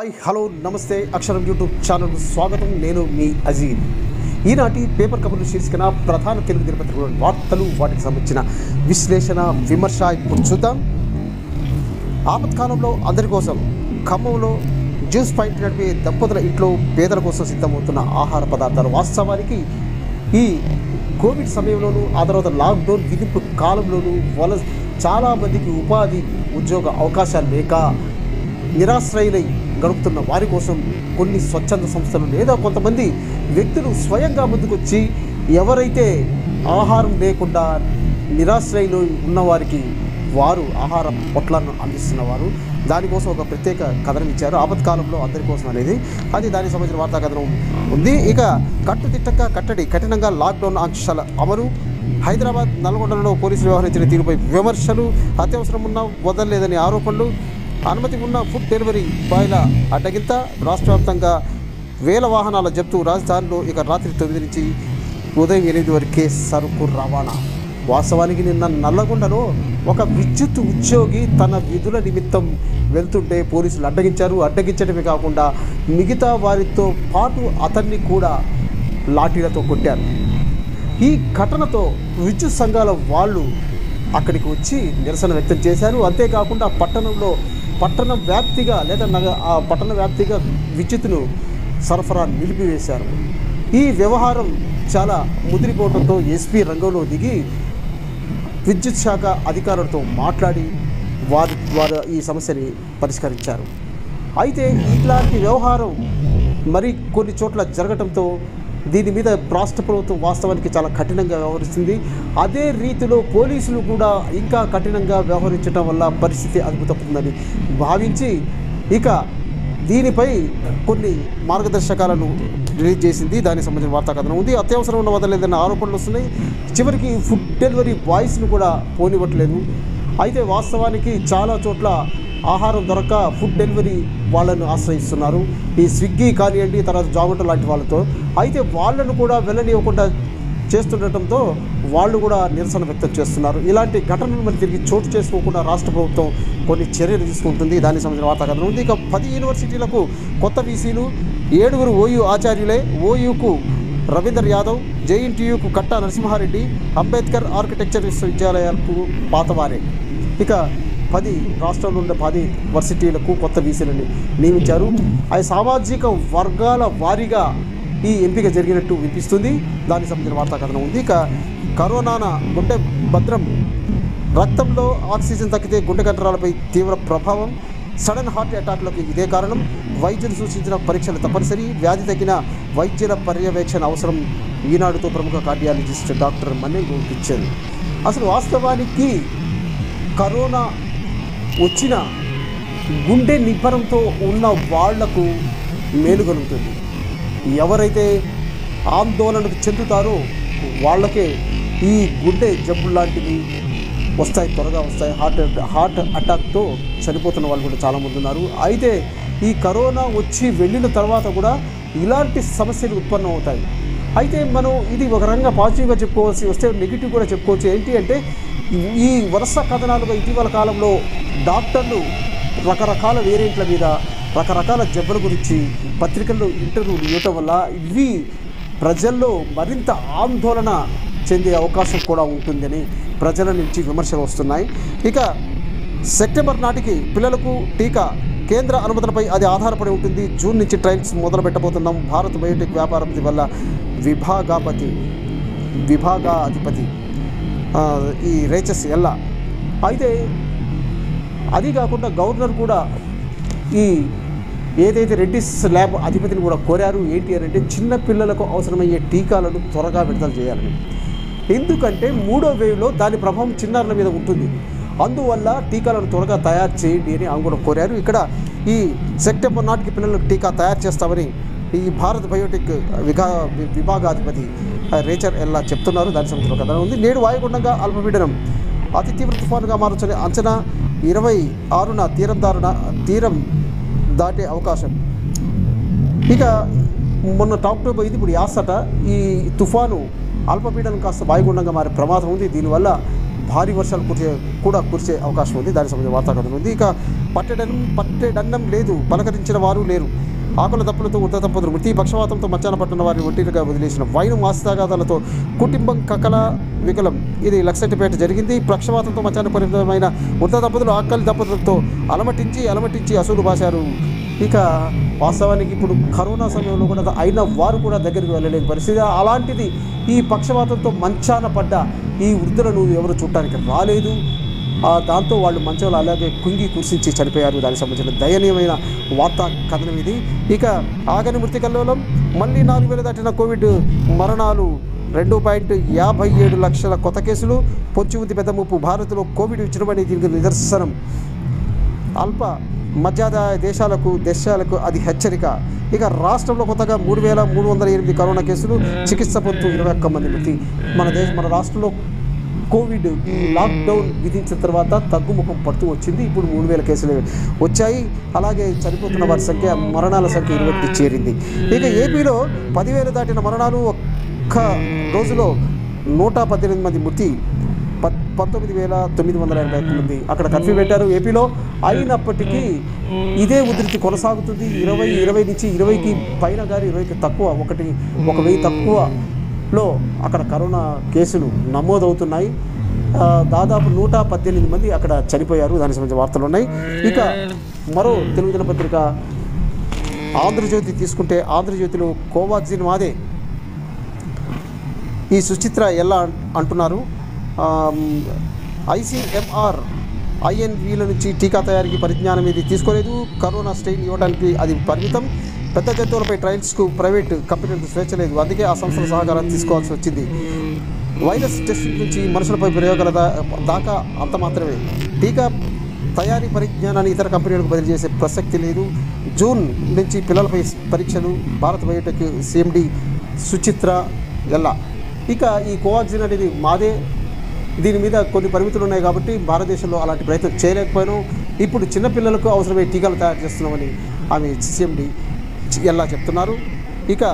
hi hello నమస్తే అక్షరం YouTube ఛానల్కు స్వాగతం నేను మీ అజీర్ ఈనాటి పేపర్ కబుర్లు శీర్షికన ప్రధాన తెలుగు దినపత్రికలోని వార్తలు వాటికి సంబంధించిన విశ్లేషణ విమర్శ ఇప్పుడు చూద్దాం ఆపత్కాలంలో అందరి కోసం ఖమ్మంలో జ్యూస్ పాయింట్ నడిపే దంపతుల ఇంట్లో పేదల కోసం సిద్ధమవుతున్న ఆహార పదార్థాలు వాస్తవానికి ఈ కోవిడ్ సమయంలోనూ ఆ తర్వాత లాక్డౌన్ విధింపు కాలంలోనూ వల చాలామందికి ఉపాధి ఉద్యోగ అవకాశాలు లేక నిరాశ్రయులై గడుపుతున్న వారి కోసం కొన్ని స్వచ్ఛంద సంస్థలు లేదా కొంతమంది వ్యక్తులు స్వయంగా ముందుకొచ్చి ఎవరైతే ఆహారం లేకుండా నిరాశ్రయులు ఉన్నవారికి వారు ఆహార పొట్లాలను అందిస్తున్నవారు దానికోసం ఒక ప్రత్యేక కథనం ఇచ్చారు ఆపత్కాలంలో అందరి కోసం అనేది అది దానికి సంబంధించిన వార్తా కథనం ఉంది ఇక కట్టుదిట్టంగా కట్టడి కఠినంగా లాక్డౌన్ ఆంక్షల అమలు హైదరాబాద్ నల్గొండలలో పోలీసులు వ్యవహరించిన తీరుపై విమర్శలు అత్యవసరం ఉన్న వదలలేదని ఆరోపణలు అనుమతి ఉన్న ఫుడ్ డెలివరీ బాయ్ల అడ్డగింత రాష్ట్ర వ్యాప్తంగా వేల వాహనాల జప్తు రాజధానిలో ఇక రాత్రి తొమ్మిది నుంచి ఉదయం ఎనిమిది వరకే సరుకు రవాణా వాస్తవానికి నిన్న నల్లగొండలో ఒక విద్యుత్ ఉద్యోగి తన విధుల నిమిత్తం వెళ్తుంటే పోలీసులు అడ్డగించారు అడ్డగించడమే కాకుండా మిగతా వారితో పాటు అతన్ని కూడా లాఠీలతో కొట్టారు ఈ ఘటనతో విద్యుత్ సంఘాల వాళ్ళు అక్కడికి వచ్చి నిరసన వ్యక్తం చేశారు అంతేకాకుండా పట్టణంలో పట్టణ వ్యాప్తిగా లేదా నగ ఆ పట్టణ వ్యాప్తిగా విద్యుత్తును సరఫరా నిలిపివేశారు ఈ వ్యవహారం చాలా ముదిరిపోవడంతో ఎస్పీ రంగంలో దిగి విద్యుత్ శాఖ అధికారులతో మాట్లాడి వారి వారు ఈ సమస్యని పరిష్కరించారు అయితే ఇట్లాంటి వ్యవహారం మరి కొన్ని చోట్ల జరగటంతో దీని మీద రాష్ట్ర ప్రభుత్వం వాస్తవానికి చాలా కఠినంగా వ్యవహరిస్తుంది అదే రీతిలో పోలీసులు కూడా ఇంకా కఠినంగా వ్యవహరించడం వల్ల పరిస్థితి అదుపు తప్పుతుందని భావించి ఇక దీనిపై కొన్ని మార్గదర్శకాలను రిలీజ్ చేసింది దానికి సంబంధించిన వార్తా కథనం ఉంది అత్యవసరం ఉన్న వదలేదన్న ఆరోపణలు వస్తున్నాయి చివరికి ఫుడ్ డెలివరీ బాయ్స్ను కూడా పోనివ్వట్లేదు అయితే వాస్తవానికి చాలా చోట్ల ఆహారం దొరక్క ఫుడ్ డెలివరీ వాళ్ళను ఆశ్రయిస్తున్నారు ఈ స్విగ్గీ కానివ్వండి తర్వాత జొమాటో లాంటి వాళ్ళతో అయితే వాళ్ళను కూడా వెళ్ళనివ్వకుండా చేస్తుండటంతో వాళ్ళు కూడా నిరసన వ్యక్తం చేస్తున్నారు ఇలాంటి ఘటనలు మరి తిరిగి చోటు చేసుకోకుండా రాష్ట్ర ప్రభుత్వం కొన్ని చర్యలు తీసుకుంటుంది దానికి సంబంధించిన వార్తా కథనం ఉంది ఇక పది యూనివర్సిటీలకు కొత్త వీసీలు ఏడుగురు ఓయూ ఆచార్యులే ఓయూకు రవీందర్ యాదవ్ జేఎన్టీయూకు కట్టా నరసింహారెడ్డి అంబేద్కర్ ఆర్కిటెక్చర్ విశ్వవిద్యాలయాలకు పాతవారే ఇక పది రాష్ట్రంలో ఉండే పది వర్సిటీలకు కొత్త వీసీలని నియమించారు అవి సామాజిక వర్గాల వారీగా ఈ ఎంపిక జరిగినట్టు వినిపిస్తుంది దానికి సంబంధించిన వార్తా కథనం ఉంది ఇక కరోనాన గుండె భద్రం రక్తంలో ఆక్సిజన్ తగ్గితే గుండె కండరాలపై తీవ్ర ప్రభావం సడన్ హార్ట్ అటాక్లకు ఇదే కారణం వైద్యులు సూచించిన పరీక్షలు తప్పనిసరి వ్యాధి తగ్గిన వైద్యుల పర్యవేక్షణ అవసరం ఈనాడుతో ప్రముఖ కార్డియాలజిస్ట్ డాక్టర్ మన్నెంగు ఇచ్చారు అసలు వాస్తవానికి కరోనా వచ్చిన గుండె నిబ్బరంతో ఉన్న వాళ్లకు మేలు కలుగుతుంది ఎవరైతే ఆందోళనకు చెందుతారో వాళ్ళకే ఈ గుండె జబ్బు లాంటివి వస్తాయి త్వరగా వస్తాయి హార్ట్ హార్ట్ అటాక్తో చనిపోతున్న వాళ్ళు కూడా చాలామంది ఉన్నారు అయితే ఈ కరోనా వచ్చి వెళ్ళిన తర్వాత కూడా ఇలాంటి సమస్యలు ఉత్పన్నం అవుతాయి అయితే మనం ఇది ఒక రకంగా పాజిటివ్గా చెప్పుకోవాల్సి వస్తే నెగిటివ్ కూడా చెప్పుకోవచ్చు ఏంటి అంటే ఈ వరుస కథనాలుగా ఇటీవల కాలంలో డాక్టర్లు రకరకాల వేరియంట్ల మీద రకరకాల జబ్బుల గురించి పత్రికల్లో ఇంటర్వ్యూలు ఇవ్వటం వల్ల ఇవి ప్రజల్లో మరింత ఆందోళన చెందే అవకాశం కూడా ఉంటుందని ప్రజల నుంచి విమర్శలు వస్తున్నాయి ఇక సెప్టెంబర్ నాటికి పిల్లలకు టీకా కేంద్ర అనుమతులపై అది ఆధారపడి ఉంటుంది జూన్ నుంచి ట్రయల్స్ మొదలు పెట్టబోతున్నాం భారత్ బయోటెక్ వ్యాపారం వల్ల విభాగాపతి విభాగాధిపతి ఆ, ఈ రేచస్ ఎల్లా అయితే అది కాకుండా గవర్నర్ కూడా ఈ ఏదైతే రెడ్డిస్ ల్యాబ్ అధిపతిని కూడా కోరారు ఏంటి అని అంటే చిన్న పిల్లలకు అవసరమయ్యే టీకాలను త్వరగా విడుదల చేయాలని ఎందుకంటే మూడో వేవ్లో దాని ప్రభావం చిన్నారుల మీద ఉంటుంది అందువల్ల టీకాలను త్వరగా తయారు చేయండి అని ఆమె కూడా కోరారు ఇక్కడ ఈ సెప్టెంబర్ నాటికి పిల్లలకు టీకా తయారు చేస్తామని ఈ భారత్ బయోటెక్ విగా విభాగాధిపతి ఆ, రేచర్ ఎల్లా చెప్తున్నారు దాని సంబంధించిన కథ ఉంది నేడు వాయుగుండంగా అల్పపీడనం అతి తీవ్ర తుఫానుగా మారొచ్చని అంచనా ఇరవై ఆరున తీరం దారుణ తీరం దాటే అవకాశం ఇక మొన్న టాప్ టు పోయింది ఇప్పుడు యాసట ఈ తుఫాను అల్పపీడనం కాస్త వాయుగుండంగా మారే ప్రమాదం ఉంది దీనివల్ల భారీ వర్షాలు కురిసే కూడా కురిసే అవకాశం ఉంది దానికి సంబంధించిన వార్తా కథనం ఉంది ఇక పట్టెడన్ పట్టెడన్నం లేదు పలకరించిన వారు లేరు ఆకుల దప్పులతో ఉత్త దంపతులు మృతి పక్షవాతంతో మధ్యాహ్న పట్టిన వారిని ఒంటిగా వదిలేసిన వైను మాస్తాగాదాలతో కుటుంబం కకల వికలం ఇది లక్సెట్టిపేట జరిగింది పక్షవాతంతో మధ్యాహ్న పరిమితమైన వృద్ధ దంపతులు ఆకలి దంపతులతో అలమటించి అలమటించి అసూలు బాశారు ఇక వాస్తవానికి ఇప్పుడు కరోనా సమయంలో కూడా అయిన వారు కూడా దగ్గరికి వెళ్ళలేని పరిస్థితి అలాంటిది ఈ పక్షవాతంతో మంచాన పడ్డ ఈ వృద్ధులను ఎవరు చూడటానికి రాలేదు ఆ దాంతో వాళ్ళు మంచంలో అలాగే కుంగి కుర్సించి చనిపోయారు దానికి సంబంధించిన దయనీయమైన వార్తా కథనం ఇది ఇక ఆగని మృతి కల్లోలం మళ్ళీ నాలుగు వేలు దాటిన కోవిడ్ మరణాలు రెండు పాయింట్ యాభై ఏడు లక్షల కొత్త కేసులు పొంచి ఉంది పెద్ద ముప్పు భారత్లో కోవిడ్ విజృంభణ దీనికి నిదర్శనం అల్ప మధ్యాదాయ దేశాలకు దేశాలకు అది హెచ్చరిక ఇక రాష్ట్రంలో కొత్తగా మూడు వేల మూడు వందల ఎనిమిది కరోనా కేసులు చికిత్స పొందుతూ ఇరవై ఒక్క మంది మృతి మన దేశ మన రాష్ట్రంలో కోవిడ్ ఈ లాక్డౌన్ విధించిన తర్వాత తగ్గుముఖం పడుతూ వచ్చింది ఇప్పుడు మూడు వేల కేసులు వచ్చాయి అలాగే చనిపోతున్న వారి సంఖ్య మరణాల సంఖ్య ఇరవైకి చేరింది ఇక ఏపీలో పదివేలు దాటిన మరణాలు ఒక్క రోజులో నూట పద్దెనిమిది మంది మృతి పద్ పంతొమ్మిది వేల తొమ్మిది వందల ఎనభై ఒక్క మంది అక్కడ కర్ఫ్యూ పెట్టారు ఏపీలో అయినప్పటికీ ఇదే ఉధృతి కొనసాగుతుంది ఇరవై ఇరవై నుంచి ఇరవైకి పైన కానీ ఇరవైకి తక్కువ ఒకటి ఒక వెయ్యి తక్కువలో అక్కడ కరోనా కేసులు నమోదవుతున్నాయి ఆ, దాదాపు నూట పద్దెనిమిది మంది అక్కడ చనిపోయారు దానికి సంబంధించిన వార్తలు ఉన్నాయి ఇక మరో తెలుగు దినపత్రిక ఆంధ్రజ్యోతి తీసుకుంటే ఆంధ్రజ్యోతిలో కోవాక్సిన్ మాదే ఈ సుచిత్ర ఎలా అం- అంటున్నారు ఐసీఎంఆర్ ఐఎన్వీల నుంచి టీకా తయారీకి పరిజ్ఞానం ఇది తీసుకోలేదు కరోనా స్ట్రెయిన్ ఇవ్వడానికి అది పరిమితం పెద్ద జంతువులపై ట్రయల్స్కు ప్రైవేట్ కంపెనీలకు స్వేచ్ఛ లేదు అందుకే ఆ సంస్థల సహకారాన్ని తీసుకోవాల్సి వచ్చింది వైరస్ టెస్టింగ్ నుంచి మనుషులపై ప్రయోగాల దా దాకా అంత మాత్రమే టీకా తయారీ పరిజ్ఞానాన్ని ఇతర కంపెనీలకు బదిలీ చేసే ప్రసక్తి లేదు జూన్ నుంచి పిల్లలపై పరీక్షలు భారత్ బయోటెక్ సిఎండి సుచిత్ర ఎల్లా ఇక ఈ కోవాక్సిన్ అనేది మాదే దీని మీద కొన్ని పరిమితులు ఉన్నాయి కాబట్టి భారతదేశంలో అలాంటి ప్రయత్నం చేయలేకపోయాను ఇప్పుడు చిన్నపిల్లలకు అవసరమయ్యే టీకాలు తయారు చేస్తున్నామని ఆమె సిఎండి ఎలా చెప్తున్నారు ఇక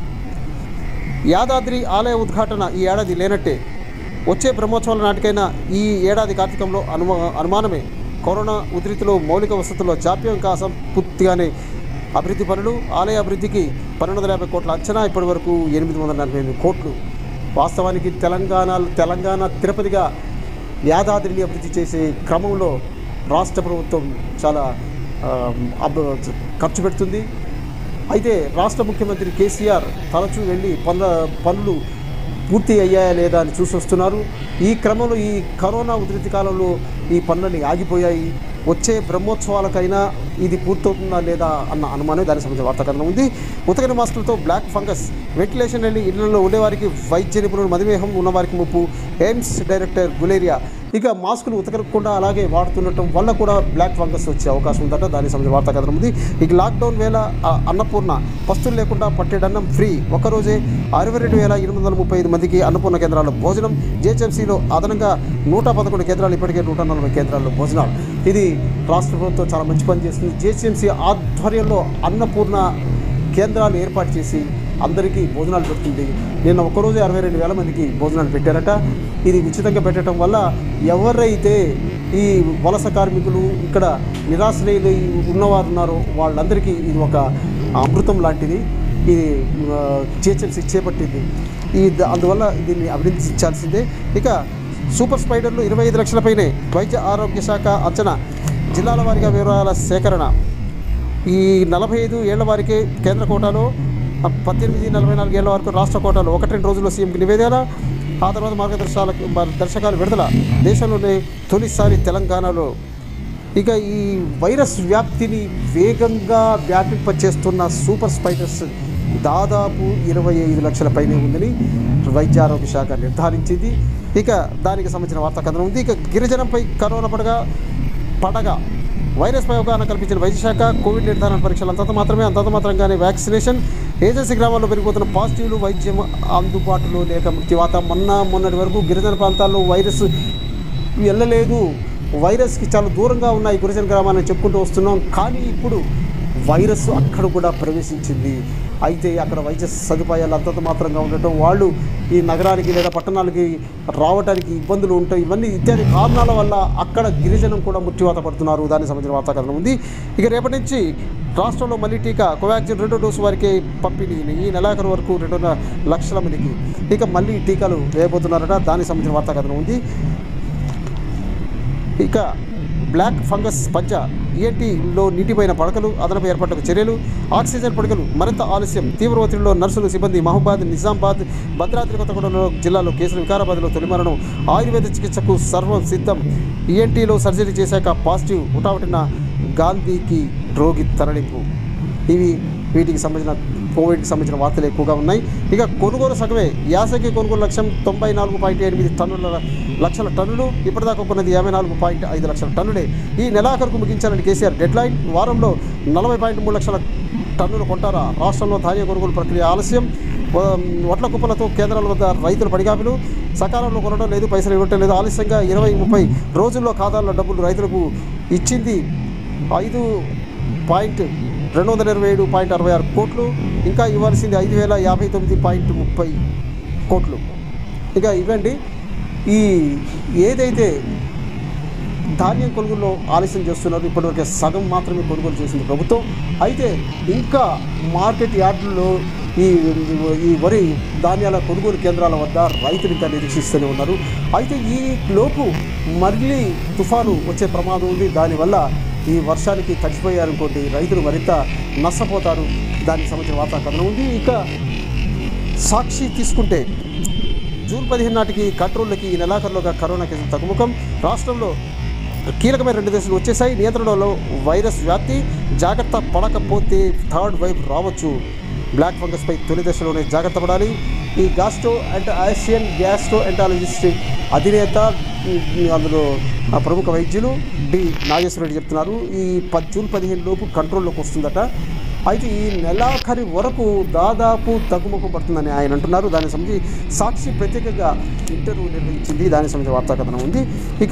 యాదాద్రి ఆలయ ఉద్ఘాటన ఈ ఏడాది లేనట్టే వచ్చే బ్రహ్మోత్సవాల నాటికైనా ఈ ఏడాది కార్తీకంలో అనుమా అనుమానమే కరోనా ఉధృతిలో మౌలిక వసతుల్లో జాప్యం కాసం పూర్తిగానే అభివృద్ధి పనులు ఆలయ అభివృద్ధికి పన్నెండు వందల యాభై కోట్ల అంచనా ఇప్పటి వరకు ఎనిమిది వందల నలభై ఎనిమిది కోట్లు వాస్తవానికి తెలంగాణ తెలంగాణ తిరుపతిగా యాదాద్రిని అభివృద్ధి చేసే క్రమంలో రాష్ట్ర ప్రభుత్వం చాలా ఆ, అబ్- ఖర్చు పెడుతుంది అయితే రాష్ట్ర ముఖ్యమంత్రి కేసీఆర్ తరచూ వెళ్ళి పనుల పనులు పూర్తి అయ్యాయా లేదా అని చూసి వస్తున్నారు ఈ క్రమంలో ఈ కరోనా ఉధృతి కాలంలో ఈ పనులని ఆగిపోయాయి వచ్చే బ్రహ్మోత్సవాలకైనా ఇది పూర్తవుతుందా లేదా అన్న అనుమానం దానికి సంబంధించిన వార్తా కథనం ఉంది ఉతకని మాస్కులతో బ్లాక్ ఫంగస్ వెంటిలేషన్ వెళ్ళి ఇళ్లలో ఉండేవారికి వైద్య నిపుణులు మధుమేహం ఉన్నవారికి ముప్పు ఎయిమ్స్ డైరెక్టర్ గులేరియా ఇక మాస్కులు ఉతకకుండా అలాగే వాడుతుండటం వల్ల కూడా బ్లాక్ ఫంగస్ వచ్చే అవకాశం ఉందట దానికి సంబంధించిన వార్తా కథనం ఉంది ఇక లాక్డౌన్ వేళ ఆ, అన్నపూర్ణ పస్తులు లేకుండా పట్టేడన్నం ఫ్రీ ఒక్కరోజే అరవై రెండు వేల ఎనిమిది వందల ముప్పై ఐదు మందికి అన్నపూర్ణ కేంద్రాల్లో భోజనం జేహెచ్ఎంసీలో అదనంగా నూట పదకొండు కేంద్రాలు ఇప్పటికే నూట నలభై కేంద్రాల్లో భోజనాలు ఇది రాష్ట్ర ప్రభుత్వం చాలా మంచి పని చేస్తుంది జేహెచ్ఎంసీ ఆధ్వర్యంలో అన్నపూర్ణ కేంద్రాలు ఏర్పాటు చేసి అందరికీ భోజనాలు పెడుతుంది నిన్న ఒక్కరోజు అరవై రెండు వేల మందికి భోజనాలు పెట్టారట ఇది ఉచితంగా పెట్టడం వల్ల ఎవరైతే ఈ వలస కార్మికులు ఇక్కడ నిరాశ్రయులు ఉన్నవారు ఉన్నారో వాళ్ళందరికీ ఇది ఒక అమృతం లాంటిది ఇది జిహెచ్ఎంసీ చేపట్టింది ఈ ద- అందువల్ల దీన్ని అభినందించాల్సిందే ఇక సూపర్ స్పైడర్లు ఇరవై ఐదు లక్షలపైనే వైద్య ఆరోగ్య శాఖ అంచనా జిల్లాల వారీగా వివరాల సేకరణ ఈ నలభై ఐదు ఏళ్ల వారికి కేంద్ర కోటాలో ఆ, పద్దెనిమిది నలభై నాలుగు ఏళ్ల వరకు రాష్ట్ర కోటాలో ఒకటి రెండు రోజుల్లో సీఎంకి నివేదన ఆ తర్వాత మార్గదర్శకాలకు దర్శకాలు విడుదల దేశంలోనే తొలిసారి తెలంగాణలో ఇక ఈ వైరస్ వ్యాప్తిని వేగంగా వ్యాపింపచేస్తున్న సూపర్ స్పైడర్స్ దాదాపు ఇరవై ఐదు లక్షల పైనే ఉందని వైద్య ఆరోగ్య శాఖ నిర్ధారించింది ఇక దానికి సంబంధించిన వార్తా కథనం ఉంది ఇక గిరిజనంపై కరోనా పడగా పడగా వైరస్పై అవగాహన కల్పించిన వైద్య శాఖ కోవిడ్ నిర్ధారణ పరీక్షలు అంతంత మాత్రమే అంతంత మాత్రంగానే వ్యాక్సినేషన్ ఏజెన్సీ గ్రామాల్లో పెరిగిపోతున్న పాజిటివ్లు వైద్యం అందుబాటులో లేక మృత్యువాత మొన్న మొన్నటి వరకు గిరిజన ప్రాంతాల్లో వైరస్ వెళ్ళలేదు వైరస్కి చాలా దూరంగా ఉన్న ఈ గిరిజన గ్రామాలను చెప్పుకుంటూ వస్తున్నాం కానీ ఇప్పుడు వైరస్ అక్కడ కూడా ప్రవేశించింది అయితే అక్కడ వైద్య సదుపాయాలు అంతంత మాత్రంగా ఉండటం వాళ్ళు ఈ నగరానికి లేదా పట్టణాలకి రావడానికి ఇబ్బందులు ఉంటాయి ఇవన్నీ ఇత్యాది కారణాల వల్ల అక్కడ గిరిజనం కూడా మృత్యువాత పడుతున్నారు దానికి సంబంధించిన వార్తాకథనం ఉంది ఇక రేపటి నుంచి రాష్ట్రంలో మళ్ళీ టీకా కోవాక్సిన్ రెండో డోసు వారికి పంపిణీ ఈ నెలాఖరు వరకు రెండున్నర లక్షల మందికి ఇక మళ్ళీ టీకాలు వేయబోతున్నారట దానికి సంబంధించిన వార్తాకథనం ఉంది ఇక బ్లాక్ ఫంగస్ పంచ ఈఎన్టీలో నీటిపైన పడకలు అదనపు ఏర్పాట్లకు చర్యలు ఆక్సిజన్ పడకలు మరింత ఆలస్యం తీవ్ర ఒత్తిడిలో నర్సులు సిబ్బంది మహబాద్ నిజామాబాద్ భద్రాద్రి కొత్తగూడెంలో జిల్లాలో కేసులు వికారాబాద్లో తొలి మరణం ఆయుర్వేద చికిత్సకు సర్వం సిద్ధం ఈఎన్టీలో సర్జరీ చేశాక పాజిటివ్ ఉటావటిన గాంధీకి రోగి తరలింపు ఇవి వీటికి సంబంధించిన కోవిడ్కి సంబంధించిన వార్తలు ఎక్కువగా ఉన్నాయి ఇక కొనుగోలు సగమే యాసకి కొనుగోలు లక్ష్యం తొంభై నాలుగు పాయింట్ ఎనిమిది టన్నుల లక్షల టన్నులు ఇప్పటిదాకా కొన్నది యాభై నాలుగు పాయింట్ ఐదు లక్షల టన్నులే ఈ నెలాఖరుకు ముగించాలని కేసీఆర్ డెడ్ లైన్ వారంలో నలభై పాయింట్ మూడు లక్షల టన్నులు కొంటారా రాష్ట్రంలో ధాన్య కొనుగోలు ప్రక్రియ ఆలస్యం వ- వడ్ల కుప్పలతో కేంద్రాల వద్ద రైతుల పడిగాపులు సకాలంలో కొనడం లేదు పైసలు ఇవ్వటం లేదు ఆలస్యంగా ఇరవై ముప్పై రోజుల్లో ఖాతాల్లో డబ్బులు రైతులకు ఇచ్చింది ఐదు పాయింట్ రెండు వందల ఇరవై ఏడు పాయింట్ అరవై ఆరు కోట్లు ఇంకా ఇవ్వాల్సింది ఐదు వేల యాభై తొమ్మిది పాయింట్ ముప్పై కోట్లు ఇక ఇవ్వండి ఈ ఏదైతే ధాన్యం కొనుగోలులో ఆలస్యం చేస్తున్నారు ఇప్పటివరకు సగం మాత్రమే కొనుగోలు చేసింది ప్రభుత్వం అయితే ఇంకా మార్కెట్ యార్డుల్లో ఈ ఈ వరి ధాన్యాల కొనుగోలు కేంద్రాల వద్ద రైతులు ఇంకా నిరీక్షిస్తూనే ఉన్నారు అయితే ఈ లోపు మళ్ళీ తుఫాను వచ్చే ప్రమాదం ఉంది దానివల్ల ఈ వర్షానికి తడిచిపోయారనుకోండి రైతులు మరింత నష్టపోతారు దానికి సంబంధించిన వార్తాకథనం ఉంది ఇక సాక్షి తీసుకుంటే జూన్ పదిహేను నాటికి కంట్రోల్లోకి ఈ నెలాఖరులోగా కరోనా కేసులు తగ్గుముఖం రాష్ట్రంలో కీలకమైన రెండు దశలు వచ్చేసాయి నియంత్రణలో వైరస్ వ్యాప్తి జాగ్రత్త పడకపోతే థర్డ్ వైవ్ రావచ్చు బ్లాక్ ఫంగస్పై తొలి దశలోనే జాగ్రత్త పడాలి ఈ gastro and Asian gastroenterologist అధినేత ఉమ్, అందులో ఆ ప్రముఖ వైద్యులు డి నాగేశ్వర రెడ్డి చెప్తున్నారు ఈ పద్ జూన్ పదిహేను లోపు కంట్రోల్లోకి వస్తుందట అయితే ఈ నెలాఖరి వరకు దాదాపు తగ్గుముఖం పడుతుందని ఆయన అంటున్నారు దానికి సంబంధించి సాక్షి ప్రత్యేకంగా ఇంటర్వ్యూ నిర్వహించింది దానికి సంబంధించిన వార్తాకథనం ఉంది ఇక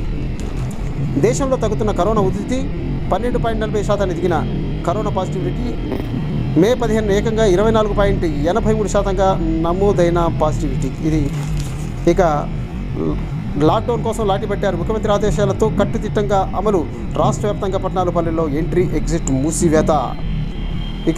దేశంలో తగ్గుతున్న కరోనా ఉధృతి పన్నెండు పాయింట్ నలభై శాతాన్ని దిగిన కరోనా పాజిటివిటీ మే పదిహేను ఏకంగా ఇరవై నాలుగు పాయింట్ ఎనభై మూడు శాతంగా నమోదైన పాజిటివిటీ ఇది ఇక లాక్డౌన్ కోసం లాఠీ పెట్టారు ముఖ్యమంత్రి ఆదేశాలతో కట్టుదిట్టంగా అమలు రాష్ట్ర వ్యాప్తంగా పట్టణాలు పల్లెల్లో ఎంట్రీ ఎగ్జిట్ మూసివేత ఇక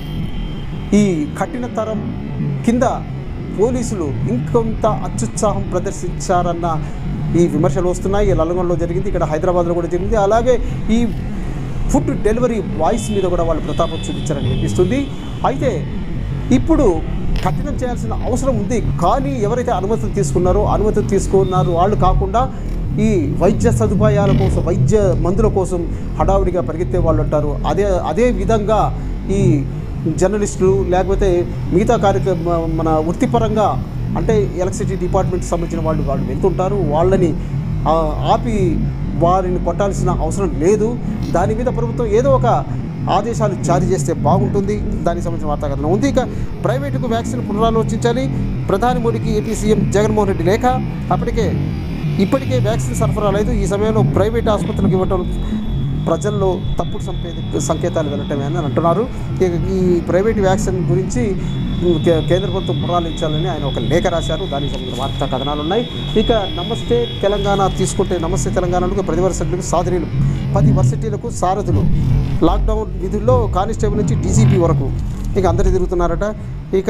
ఈ కఠిన తరం కింద పోలీసులు ఇంకొంత అత్యుత్సాహం ప్రదర్శించారన్న ఈ విమర్శలు వస్తున్నాయి ఈ నల్గొండలో జరిగింది ఇక్కడ హైదరాబాద్లో కూడా జరిగింది అలాగే ఈ ఫుడ్ డెలివరీ వాయిస్ మీద కూడా వాళ్ళు ప్రతాపం చూపించారని అనిపిస్తుంది అయితే ఇప్పుడు కఠినం చేయాల్సిన అవసరం ఉంది కానీ ఎవరైతే అనుమతులు తీసుకున్నారో అనుమతులు తీసుకున్నారు వాళ్ళు కాకుండా ఈ వైద్య సదుపాయాల కోసం వైద్య మందుల కోసం హడావుడిగా పరిగెత్తే వాళ్ళు ఉంటారు అదే అదే విధంగా ఈ జర్నలిస్టులు లేకపోతే మిగతా కార్యక్రమ మన వృత్తిపరంగా అంటే ఎలక్ట్రిసిటీ డిపార్ట్మెంట్ సంబంధించిన వాళ్ళు వాళ్ళు వెళ్తుంటారు వాళ్ళని ఆ, ఆపి వారిని కొట్టాల్సిన అవసరం లేదు దాని మీద ప్రభుత్వం ఏదో ఒక ఆదేశాలు జారీ చేస్తే బాగుంటుంది దానికి సంబంధించిన వార్తాకథనం ఉంది ఇక ప్రైవేటుకు వ్యాక్సిన్ పునరాలోచించాలి ప్రధాని మోడీకి ఏపీ సీఎం జగన్మోహన్ రెడ్డి లేఖ అప్పటికే ఇప్పటికే వ్యాక్సిన్ సరఫరా లేదు ఈ సమయంలో ప్రైవేట్ ఆసుపత్రులకు ఇవ్వటం ప్రజల్లో తప్పుడు సంపే సంకేతాలు వెళ్ళటమే అని అంటున్నారు ఇక ఈ ప్రైవేట్ వ్యాక్సిన్ గురించి కే- కేంద్ర ప్రభుత్వం పునరాలించాలని ఆయన ఒక లేఖ రాశారు దానికి సంబంధించిన వార్తా కథనాలు ఉన్నాయి ఇక నమస్తే తెలంగాణ తీసుకుంటే నమస్తే తెలంగాణలో ప్రతి వర్సిటీలకు సాధనీలు పది వర్సిటీలకు సారథులు లాక్డౌన్ విధుల్లో కానిస్టేబుల్ నుంచి డీజీపీ వరకు ఇక అందరు తిరుగుతున్నారట ఇక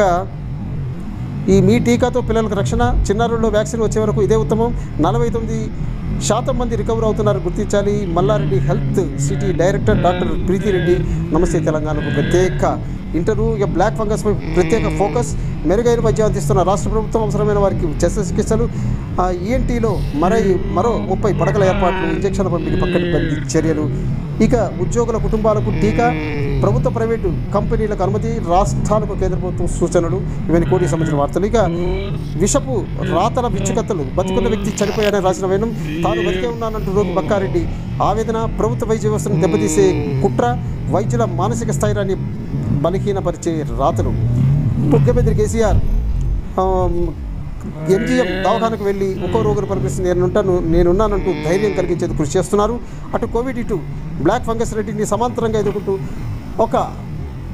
ఈ మీ టీకాతో పిల్లలకు రక్షణ చిన్నారుల్లో వ్యాక్సిన్ వచ్చే వరకు ఇదే ఉత్తమం నలభై తొమ్మిది శాతం మంది రికవర్ అవుతున్నారు గుర్తించాలి Malla Reddy health city director doctor Preethi Reddy Namaste తెలంగాణకు ప్రత్యేక ఇంటర్వ్యూ ఇక బ్లాక్ ఫంగస్పై ప్రత్యేక ఫోకస్ మెరుగైన వైద్యం అందిస్తున్న రాష్ట్ర ప్రభుత్వం అవసరమైన వారికి శస్త్రచికిత్సలు ఈఎన్టీలో మరో మరో ముప్పై పడకల ఏర్పాట్లు ఇంజక్షన్ల పంపిణీ పక్కన బందీ చర్యలు ఇక ఉద్యోగుల కుటుంబాలకు టీకా ప్రభుత్వ ప్రైవేటు కంపెనీలకు అనుమతి రాష్ట్రాలకు కేంద్ర ప్రభుత్వం సూచనలు ఇవన్నీ కోటి సంబంధించిన వార్తలు ఇక విషపు రాతల విచ్చుకత్తలు బతుకున్న వ్యక్తి చనిపోయాడని రాసిన వేణం తాను బతికే ఉన్నానంటూ రోగి బక్కారెడ్డి ఆవేదన ప్రభుత్వ వైద్య వ్యవస్థను దెబ్బతీసే కుట్ర వైద్యుల మానసిక స్థైర్యాన్ని బలహీనపరిచే రాతలు ముఖ్యమంత్రి కేసీఆర్ ఆమ్, ఎంజీఎం దవాఖానకు వెళ్ళి ఒక్కో రోగును పలిపిస్తుంది నేనుంటాను నేనున్నానంటూ ధైర్యం కలిగించేందుకు కృషి చేస్తున్నారు అటు కోవిడ్ ఇటు బ్లాక్ ఫంగస్ రెడ్డిని సమాంతరంగా ఎదుర్కొంటూ ఒక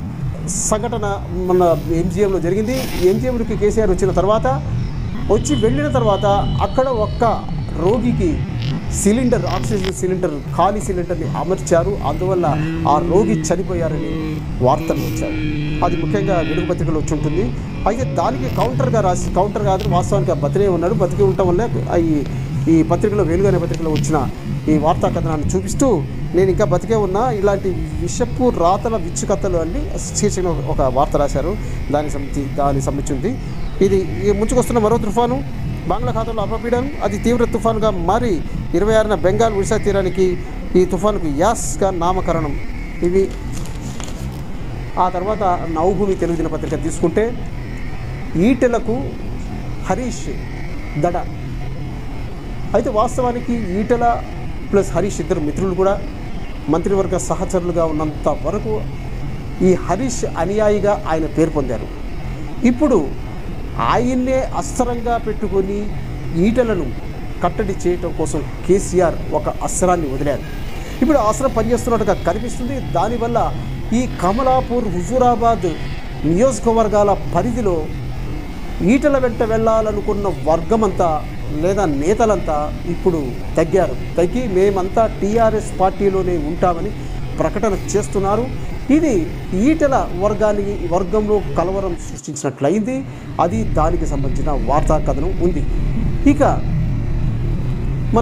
సంఘటన మన ఎంజిఎంలో జరిగింది ఎంజిఎంకి కేసీఆర్ వచ్చిన తర్వాత వచ్చి వెళ్ళిన తర్వాత అక్కడ ఒక్క రోగికి సిలిండర్ ఆక్సిజన్ సిలిండర్ ఖాళీ సిలిండర్ని అమర్చారు అందువల్ల ఆ రోగి చనిపోయారని వార్తలు వచ్చాయి అది ముఖ్యంగా వెలుగు పత్రికలో వచ్చి ఉంటుంది అయితే దానికి కౌంటర్గా రాసి కౌంటర్ కాదు వాస్తవానికి ఆ బతినే ఉన్నాడు బతికి ఉండటం వల్లే ఈ ఈ పత్రికలో వెలుగు అనే పత్రికలో వచ్చిన ఈ వార్తా కథనాన్ని చూపిస్తూ నేను ఇంకా బతికే ఉన్నా ఇలాంటి విషపు రాతల విచ్చుకథలు అని శీర్షికన ఒక వార్త రాశారు దానికి సంబంధించి దానికి సంబంధించింది ఇది ఈ ముంచుకొస్తున్న మరో తుఫాను బంగాళాఖాతంలో అల్పపీడనం అది తీవ్ర తుఫానుగా మారి ఇరవై ఆరున బెంగాల్ ఒడిశా తీరానికి ఈ తుఫానుకు యాస్గా నామకరణం ఇవి ఆ తర్వాత నవభూమి తెలుగు దినపత్రిక తీసుకుంటే ఈటెలకు హరీష్ దడ అయితే వాస్తవానికి ఈటెల ప్లస్ హరీష్ ఇద్దరు మిత్రులు కూడా మంత్రివర్గ సహచరులుగా ఉన్నంత వరకు ఈ హరీష్ అనుయాయిగా ఆయన పేరు పొందారు ఇప్పుడు ఆయన్నే అస్త్రంగా పెట్టుకొని ఈటలను కట్టడి చేయటం కోసం కేసీఆర్ ఒక అస్త్రాన్ని వదిలారు ఇప్పుడు ఆ అస్త్రం పనిచేస్తున్నట్టుగా కనిపిస్తుంది దానివల్ల ఈ కమలాపూర్ హుజూరాబాద్ నియోజకవర్గాల పరిధిలో ఈటల వెంట వెళ్ళాలనుకున్న వర్గమంతా లేదా నేతలంతా ఇప్పుడు తగ్గారు తగ్గి మేమంతా టీఆర్ఎస్ పార్టీలోనే ఉంటామని ప్రకటన చేస్తున్నారు ఇది ఈటల వర్గానికి వర్గంలో కలవరం సృష్టించినట్లయింది అది దానికి సంబంధించిన వార్తా కథనం ఉంది ఇక మన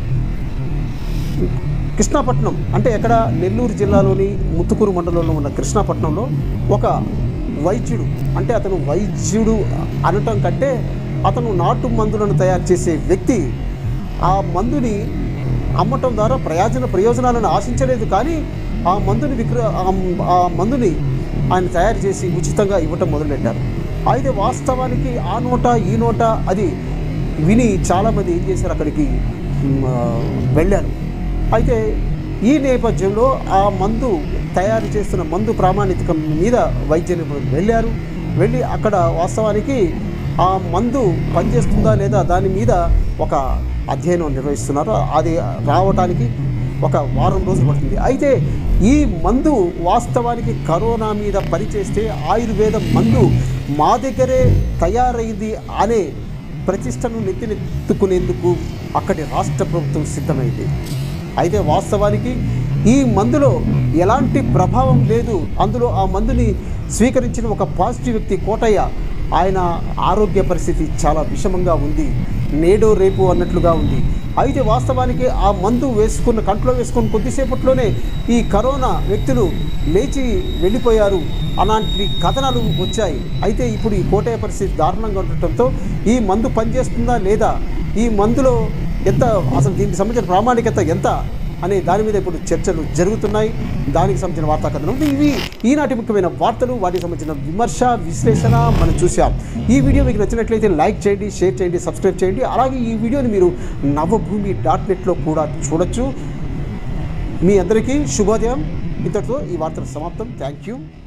కృష్ణాపట్నం అంటే ఎక్కడ నెల్లూరు జిల్లాలోని ముత్తుకూరు మండలంలో ఉన్న కృష్ణాపట్నంలో ఒక వైద్యుడు అంటే అతను వైద్యుడు అనటం కంటే అతను నాటు మందులను తయారు చేసే వ్యక్తి ఆ మందుని అమ్మటం ద్వారా ప్రయోజన ప్రయోజనాలను ఆశించలేదు కానీ ఆ మందుని విక్ర ఆ- ఆ మందుని ఆయన తయారు చేసి ఉచితంగా ఇవ్వటం మొదలుపెట్టారు అయితే వాస్తవానికి ఆ నోట ఈ నోట అది విని చాలామంది ఏం చేశారు అక్కడికి మ్, ఆ, వెళ్ళారు అయితే ఈ నేపథ్యంలో ఆ మందు తయారు చేస్తున్న మందు ప్రామాణికం మీద వైద్య నిపుణులు వెళ్ళారు వెళ్ళి అక్కడ వాస్తవానికి ఆ మందు పనిచేస్తుందా లేదా దాని మీద ఒక అధ్యయనం నిర్వహిస్తున్నారు అది రావటానికి ఒక వారం రోజులు పడుతుంది అయితే ఈ మందు వాస్తవానికి కరోనా మీద పనిచేస్తే ఆయుర్వేద మందు మా దగ్గరే తయారైంది అనే ప్రతిష్టను నెత్తినెత్తుకునేందుకు అక్కడి రాష్ట్ర ప్రభుత్వం సిద్ధమైంది అయితే వాస్తవానికి ఈ మందులో ఎలాంటి ప్రభావం లేదు అందులో ఆ మందుని స్వీకరించిన ఒక పాజిటివ్ వ్యక్తి కోటయ్య ఆయన ఆరోగ్య పరిస్థితి చాలా విషమంగా ఉంది నేడో రేపు అన్నట్లుగా ఉంది అయితే వాస్తవానికి ఆ మందు వేసుకున్న కంట్లో వేసుకున్న కొద్దిసేపట్లోనే ఈ కరోనా వ్యక్తులు లేచి వెళ్ళిపోయారు అలాంటి కథనాలు వచ్చాయి అయితే ఇప్పుడు ఈ కోటయ్య పరిస్థితి దారుణంగా ఉండటంతో ఈ మందు పనిచేస్తుందా లేదా ఈ మందులో ఎంత అసలు దీనికి సంబంధించిన ప్రామాణికత ఎంత అనే దాని మీద ఇప్పుడు చర్చలు జరుగుతున్నాయి దానికి సంబంధించిన వార్తా కథనం ఇవి ఈనాటి ముఖ్యమైన వార్తలు వాటికి సంబంధించిన విమర్శ విశ్లేషణ మనం చూసాం ఈ వీడియో మీకు నచ్చినట్లయితే లైక్ చేయండి షేర్ చేయండి సబ్స్క్రైబ్ చేయండి అలాగే ఈ వీడియోని మీరు నవభూమి డాట్ నెట్లో కూడా చూడొచ్చు మీ అందరికీ శుభోదయం ఇంతటితో ఈ వార్తలు సమాప్తం థ్యాంక్ యూ